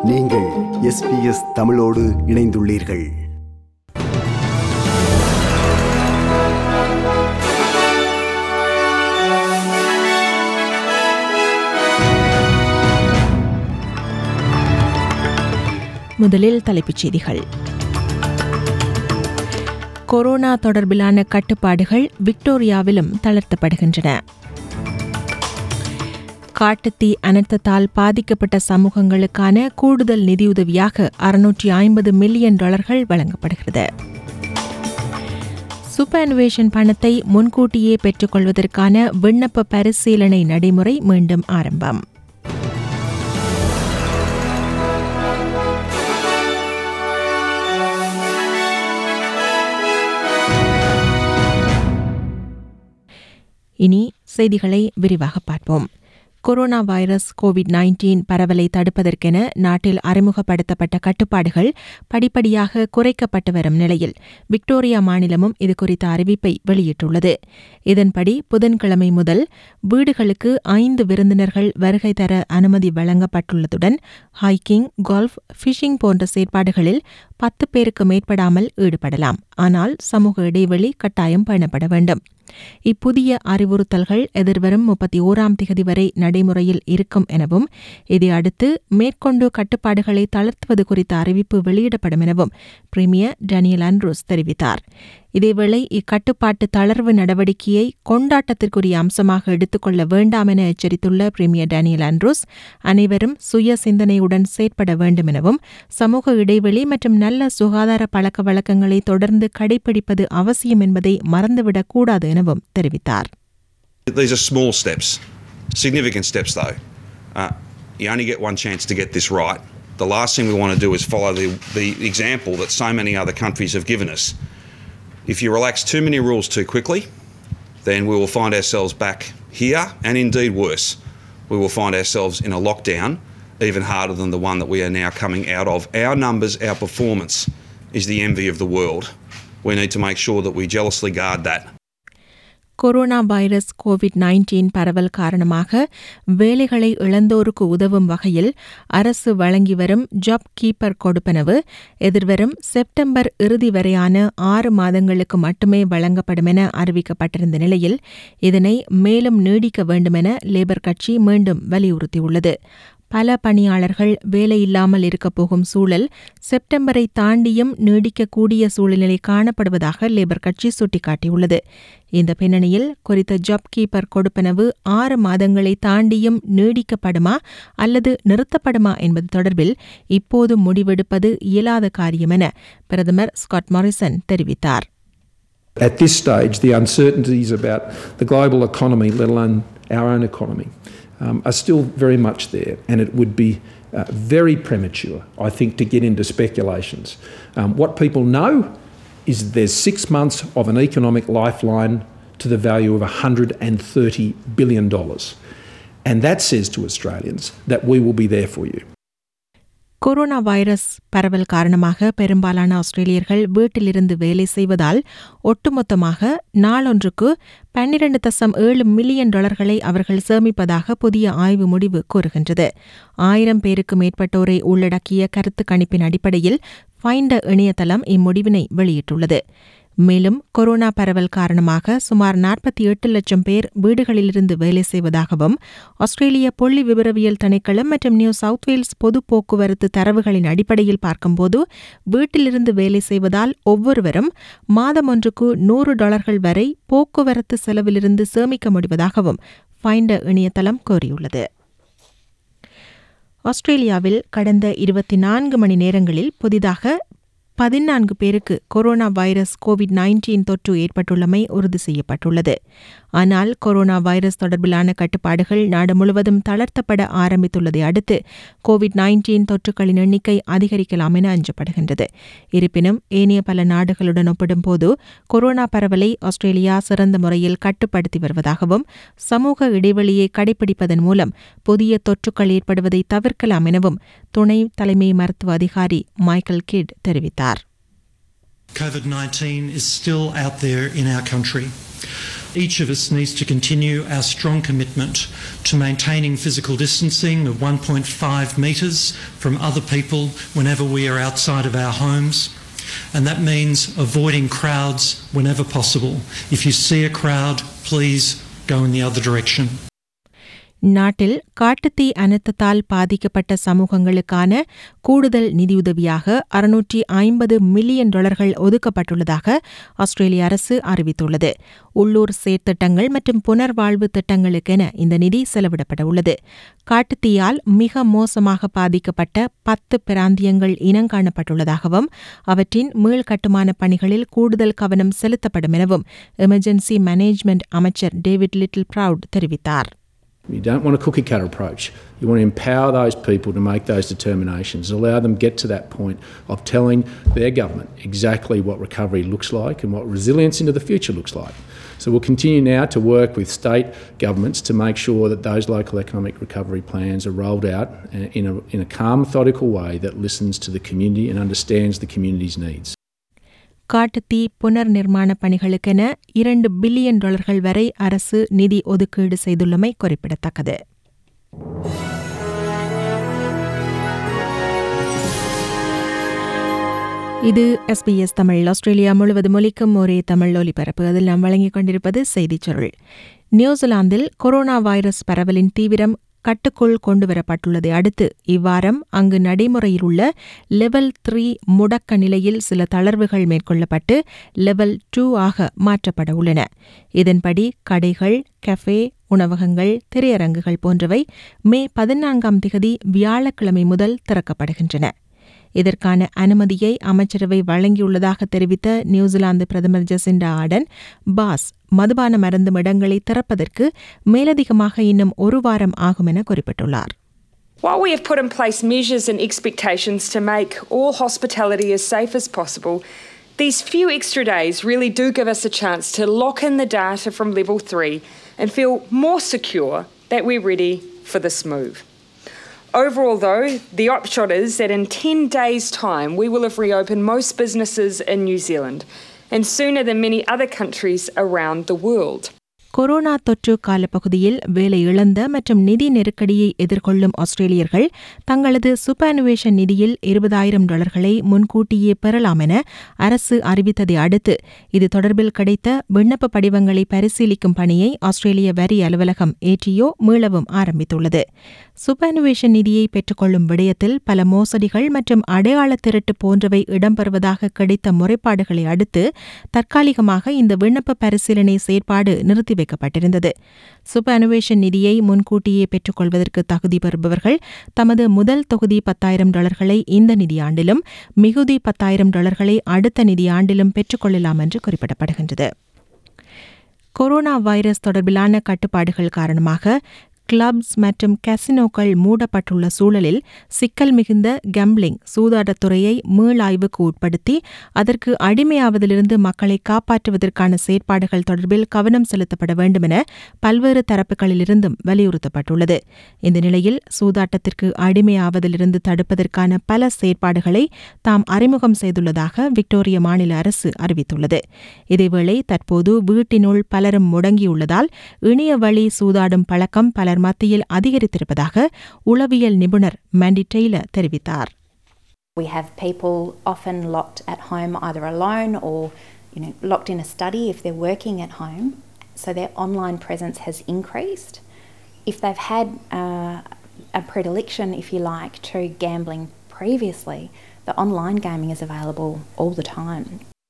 நீங்கள் எஸ்பிஎஸ் தமிழோடு இணைந்துள்ளீர்கள் முதலில் தலைப்புச் செய்திகள் கொரோனா தொடர்பிலான கட்டுப்பாடுகள் விக்டோரியாவிலும் தளர்த்தப்படுகின்றன காட்டுத்தீ அனர்த்தத்தால் பாதிக்கப்பட்ட சமூகங்களுக்கான கூடுதல் நிதியுதவியாக அறுநூற்றி ஐம்பது மில்லியன் டாலர்கள் வழங்கப்படுகிறது சூப்பர்னுவேஷன் பணத்தை முன்கூட்டியே பெற்றுக்கொள்வதற்கான விண்ணப்ப பரிசீலனை நடைமுறை மீண்டும் ஆரம்பம் இனி செய்திகளை விரிவாக பார்ப்போம் கொரோனா வைரஸ் கோவிட் நைன்டீன் பரவலை தடுப்பதற்கென நாட்டில் அறிமுகப்படுத்தப்பட்ட கட்டுப்பாடுகள் படிப்படியாக குறைக்கப்பட்டு வரும் நிலையில் விக்டோரியா மாநிலமும் இதுகுறித்த அறிவிப்பை வெளியிட்டுள்ளது இதன்படி புதன்கிழமை முதல் வீடுகளுக்கு ஐந்து விருந்தினர்கள் வருகை தர அனுமதி வழங்கப்பட்டுள்ளதுடன் ஹைக்கிங் கோல்ஃப் ஃபிஷிங் போன்ற செயற்பாடுகளில் பத்து பேருக்கு மேற்படாமல் ஈடுபடலாம் ஆனால் சமூக இடைவெளி கட்டாயம் பேணப்பட வேண்டும் இப்புதிய அறிவுறுத்தல்கள் எதிர்வரும் முப்பத்தி ஓராம் திகதி வரை நடைமுறையில் இருக்கும் எனவும் இதை அடுத்து மேற்கொண்டு கட்டுப்பாடுகளை தளர்த்துவது குறித்த அறிவிப்பு வெளியிடப்படும் எனவும் பிரீமியர் டேனியல் ஆண்ட்ரூஸ் தெரிவித்தார் இதேவேளை இக்கட்டுப்பாட்டு தளர்வு நடவடிக்கையை கொண்டாட்டத்திற்குரிய அம்சமாக எடுத்துக்கொள்ள வேண்டாம் என எச்சரித்துள்ள பிரீமியர் டேனியல் ஆண்ட்ரூஸ் அனைவரும் சுய சிந்தனையுடன் செயற்பட வேண்டும் எனவும் சமூக இடைவெளி மற்றும் நல்ல சுகாதார பழக்க வழக்கங்களை தொடர்ந்து கடைபிடிப்பது அவசியம் என்பதை மறந்துவிடக் கூடாது எனவும் தெரிவித்தார் These are small steps, significant steps though. Uh, you only get one chance to get this right. The last thing we want to do is follow the, the example that so many other countries have given us. If you relax too many rules too quickly, then we will find ourselves back here, and indeed worse. We will find ourselves in a lockdown even harder than the one that we are now coming out of. Our numbers, our performance is the envy of the world. We need to make sure that we jealously guard that. Corona virus COVID nineteen பரவல் காரணமாக வேலைகளை இழந்தோருக்கு உதவும் வகையில் அரசு வழங்கி வரும் job keeper கொடுப்பனவு எதிர்வரும் செப்டம்பர் இறுதி வரையான ஆறு மாதங்களுக்கு மட்டுமே வழங்கப்படும் என அறிவிக்கப்பட்டிருந்த நிலையில் இதனை மேலும் நீடிக்க வேண்டுமென லேபர் கட்சி மீண்டும் வலியுறுத்தியுள்ளது பல பணியாளர்கள் வேலையில்லாமல் இருக்கப் போகும் சூழல் செப்டம்பரை தாண்டியும் நீடிக்கக்கூடிய சூழ்நிலை காணப்படுவதாக லேபர் கட்சி சுட்டிக்காட்டியுள்ளது இந்த பின்னணியில் குறித்த ஜாப் கீப்பர் கொடுப்பனவு ஆறு மாதங்களை தாண்டியும் நீடிக்கப்படுமா அல்லது நிறுத்தப்படுமா என்பது தொடர்பில் இப்போது முடிவெடுப்பது இயலாத காரியம் என பிரதமர் ஸ்காட் மாரிசன் தெரிவித்தார் At this stage, the uncertainties about the global economy, let alone our own economy, um, are still very much there, and it would be uh, very premature, I think, to get into speculations. Um, what people know is there's six months of an economic lifeline to the value of $130 billion. And that says to Australians that we will be there for you. Corona virus பரவல் காரணமாக பெரும்பாலான ஆஸ்திரேலியர்கள் வீட்டிலிருந்து வேலை செய்வதால் ஒட்டுமொத்தமாக நாளொன்றுக்கு பன்னிரண்டு தசம் ஏழு மில்லியன் டாலர்களை அவர்கள் சேமிப்பதாக புதிய ஆய்வு முடிவு கூறுகின்றது ஆயிரம் பேருக்கு மேற்பட்டோரை உள்ளடக்கிய கருத்து கணிப்பின் அடிப்படையில் ஃபைண்ட இணையதளம் இம்முடிவினை வெளியிட்டுள்ளது மேலும் கொரோனா பரவல் காரணமாக சுமார் நாற்பத்தி எட்டு லட்சம் பேர் வீடுகளிலிருந்து வேலை செய்வதாகவும் ஆஸ்திரேலிய புள்ளி விவரவியல் திணைக்களம் மற்றும் நியூ சவுத் வேல்ஸ் பொது போக்குவரத்து தரவுகளின் அடிப்படையில் பார்க்கும்போது வீட்டிலிருந்து வேலை செய்வதால் ஒவ்வொருவரும் மாதம் ஒன்றுக்கு நூறு டாலர்கள் வரை போக்குவரத்து செலவிலிருந்து சேமிக்க முடிவதாகவும் ஃபைண்ட இணையதளம் கோரியுள்ளது ஆஸ்திரேலியாவில் கடந்த இருபத்தி நான்கு மணி நேரங்களில் புதிதாக பதினான்கு பேருக்கு கொரோனா வைரஸ் கோவிட் நைன்டீன் தொற்று ஏற்பட்டுள்ளமை உறுதி செய்யப்பட்டுள்ளது ஆனால் கொரோனா வைரஸ் தொடர்பிலான கட்டுப்பாடுகள் நாடு முழுவதும் தளர்த்தப்பட ஆரம்பித்துள்ளதை அடுத்து கோவிட் நைன்டீன் தொற்றுகளின் எண்ணிக்கை அதிகரிக்கலாம் என அஞ்சப்படுகின்றது இருப்பினும் ஏனைய பல நாடுகளுடன் ஒப்பிடும்போது கொரோனா பரவலை ஆஸ்திரேலியா சிறந்த முறையில் கட்டுப்படுத்தி வருவதாகவும் சமூக இடைவெளியை கடைபிடிப்பதன் மூலம் புதிய தொற்றுக்கள் ஏற்படுவதை தவிர்க்கலாம் எனவும் துணை தலைமை மருத்துவ அதிகாரி மைக்கேல் கிட் தெரிவித்தார் COVID 19 is still out there in our country. each of us needs to continue our strong commitment to maintaining physical distancing of 1.5 metres from other people whenever we are outside of our homes. And that means avoiding crowds whenever possible. If you see a crowd, please go in the other direction. நாட்டில் காட்டுத்தீ அனர்த்தத்தால் பாதிக்கப்பட்ட சமூகங்களுக்கான கூடுதல் நிதியுதவியாக அறுநூற்றி ஐம்பது million டாலர்கள் ஒதுக்கப்பட்டுள்ளதாக ஆஸ்திரேலிய அரசு அறிவித்துள்ளது உள்ளூர் செயற்திட்டங்கள் மற்றும் புனர்வாழ்வு திட்டங்களுக்கென இந்த நிதி செலவிடப்பட உள்ளது காட்டுத்தீயால் மிக மோசமாக பாதிக்கப்பட்ட பத்து பிராந்தியங்கள் இனங்காணப்பட்டுள்ளதாகவும் அவற்றின் மீள்கட்டுமான பணிகளில் கூடுதல் கவனம் செலுத்தப்படும் எனவும் எமர்ஜென்சி மேனேஜ்மெண்ட் அமைச்சர் டேவிட் லிட்டில் ப்ரவுட் தெரிவித்தார் You don't want a cookie cutter approach. You want to empower those people to make those determinations, allow them get to that point of telling their government exactly what recovery looks like and what resilience into the future looks like. So we'll continue now to work with state governments to make sure that those local economic recovery plans are rolled out in a, in a calm, methodical way that listens to the community and understands the community's needs. காட்டுத்தீ புனர் நிர்மாண பணிகளுக்கென இரண்டு billion டாலர்கள் வரை அரசு நிதி ஒதுக்கீடு செய்துள்ளமை குறிப்பிடத்தக்கது இது எஸ்பிஎஸ் தமிழ் ஆஸ்திரேலியா முழுவதும் ஒலிக்கும் ஒரே தமிழ் ஒலிபரப்பு அதில் நாம் வழங்கிக் கொண்டிருப்பது செய்திச் சுருள் நியூசிலாந்தில் கொரோனா வைரஸ் பரவலின் தீவிரம் கட்டுக்குள் கொண்டுவரப்பட்டுள்ளதை அடுத்து இவ்வாரம் அங்கு நடைமுறையில் உள்ள லெவல் த்ரீ முடக்க நிலையில் சில தளர்வுகள் மேற்கொள்ளப்பட்டு லெவல் டூ ஆக மாற்றப்பட உள்ளன இதன்படி கடைகள் கஃபே உணவகங்கள் திரையரங்குகள் போன்றவை மே பதினான்காம் திகதி வியாழக்கிழமை முதல் திறக்கப்படுகின்றன இதற்கான அனுமதியை அமைச்சரவை வழங்கியுள்ளதாக தெரிவித்த நியூசிலாந்து பிரதமர் ஜெசிண்டா ஆடன் பாஸ் மதுபான மருந்தும் இடங்களை திறப்பதற்கு மேலதிகமாக இன்னும் ஒரு வாரம் ஆகும் என குறிப்பிட்டுள்ளார் While we have put in place measures and expectations to make all hospitality as safe as possible, these few extra days really do give us a chance to lock in the data from level 3 and feel more secure that we're ready for this move. Overall, though, the upshot is that in 10 days' time, we will have reopened most businesses in New Zealand, and sooner than many other countries around the world. Corona தொற்று காலப்பகுதியில் வேலை இழந்த மற்றும் நிதி நெருக்கடியை எதிர்கொள்ளும் ஆஸ்திரேலியர்கள் தங்களது சுப்பனுவேஷன் நிதியில் இருபதாயிரம் டாலர்களை முன்கூட்டியே பெறலாம் என அரசு அறிவித்ததை அடுத்து இது தொடர்பில் கிடைத்த விண்ணப்ப படிவங்களை பரிசீலிக்கும் பணியை ஆஸ்திரேலிய வரி அலுவலகம் ஏடிஓ மீளவும் ஆரம்பித்துள்ளது சுப்பனுவேஷன் நிதியை பெற்றுக்கொள்ளும் விடயத்தில் பல மோசடிகள் மற்றும் அடையாள திருட்டு போன்றவை இடம்பெறுவதாக கிடைத்த முறைப்பாடுகளை அடுத்து தற்காலிகமாக இந்த விண்ணப்ப பரிசீலனை செயற்பாடு நிறுத்தி வைக்கப்பட்டிருந்தது சுப்பனுவேஷன் நிதியை முன்கூட்டியே பெற்றுக்கொள்வதற்கு தகுதி பெறுபவர்கள் தமது முதல் தொகுதி பத்தாயிரம் டாலர்களை இந்த நிதியாண்டிலும் மிகுதி பத்தாயிரம் டாலர்களை அடுத்த நிதியாண்டிலும் பெற்றுக்கொள்ளலாம் என்று குறிப்பிடப்படுகின்றது கொரோனா வைரஸ் தொடர்பிலான கட்டுப்பாடுகள் காரணமாக கிளப்ஸ் மற்றும் கசினோக்கள் மூடப்பட்டுள்ள சூழலில் சிக்கல் மிகுந்த கம்பிளிங் சூதாட்டத்துறையை மீளாய்வுக்கு உட்படுத்தி அதற்கு அடிமையாவதிலிருந்து மக்களை காப்பாற்றுவதற்கான செயற்பாடுகள் தொடர்பில் கவனம் செலுத்தப்பட வேண்டும் என பல்வேறு தரப்புகளிலிருந்தும் வலியுறுத்தப்பட்டுள்ளது இந்த நிலையில் சூதாட்டத்திற்கு அடிமையாவதிலிருந்து தடுப்பதற்கான பல செயற்பாடுகளை தாம் அறிமுகம் செய்துள்ளதாக விக்டோரிய மாநில அரசு அறிவித்துள்ளது இதேவேளை தற்போது வீட்டினுள் பலரும் முடங்கியுள்ளதால் இணைய வழி சூதாடும் பழக்கம் பலர் மத்தியில் அதிகரித்திருப்பதாக உளவியல் நிபுணர் மேண்டி டெய்லர் தெரிவித்தார் We have people often locked at home either alone or you know locked in a study if they're working at home so their online presence has increased if they've had uh, a predilection if you like to gambling previously the online gaming is available all the time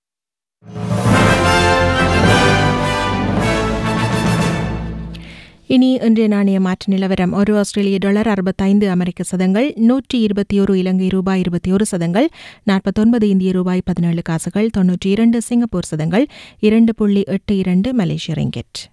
இனி இன்றைய நாணய மாற்று நிலவரம் ஒரு ஆஸ்திரேலிய dollar அறுபத்தைந்து அமெரிக்க சதங்கள் நூற்றி இருபத்தி ஒரு இலங்கை ரூபாய் இருபத்தி ஒரு சதங்கள் நாற்பத்தொன்பது இந்திய ரூபாய் பதினேழு காசுகள் தொன்னூற்றி இரண்டு சிங்கப்பூர் சதங்கள் இரண்டு புள்ளி எட்டு இரண்டு மலேசிய ரிங்கெட்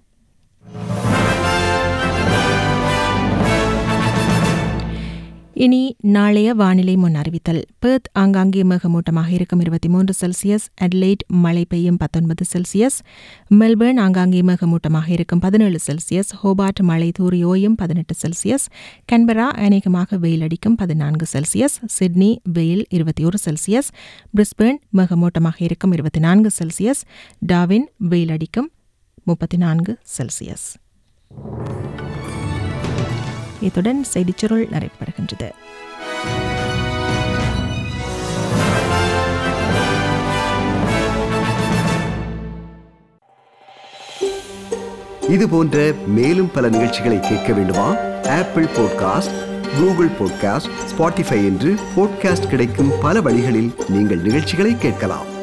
இனி நாளைய வானிலை முன் அறிவித்தல் பெர்த் ஆங்காங்கே மேகமூட்டமாக இருக்கும் இருபத்தி மூன்று செல்சியஸ் அட்லைட் மழை பெய்யும் பத்தொன்பது செல்சியஸ் மெல்பர்ன் ஆங்காங்கே மேகமூட்டமாக இருக்கும் பதினேழு செல்சியஸ் ஹோபார்ட் மழை தூரி ஓயும் பதினெட்டு செல்சியஸ் கன்பரா அநேகமாக வெயில் அடிக்கும் பதினான்கு செல்சியஸ் சிட்னி வெயில் இருபத்தி ஒரு செல்சியஸ் பிரிஸ்பேர்ன் மேகமூட்டமாக இருக்கும் இருபத்தி நான்கு செல்சியஸ் டாவின் வெயில் அடிக்கும் முப்பத்தி நான்கு செல்சியஸ் இத்துடன் செய்திச்சுருள் நிறைவடைகின்றது இது போன்ற மேலும் பல நிகழ்ச்சிகளை கேட்க வேண்டுமா Apple podcast Google podcast Spotify என்று பாட்காஸ்ட் கிடைக்கும் பல வழிகளில் நீங்கள் நிகழ்ச்சிகளை கேட்கலாம்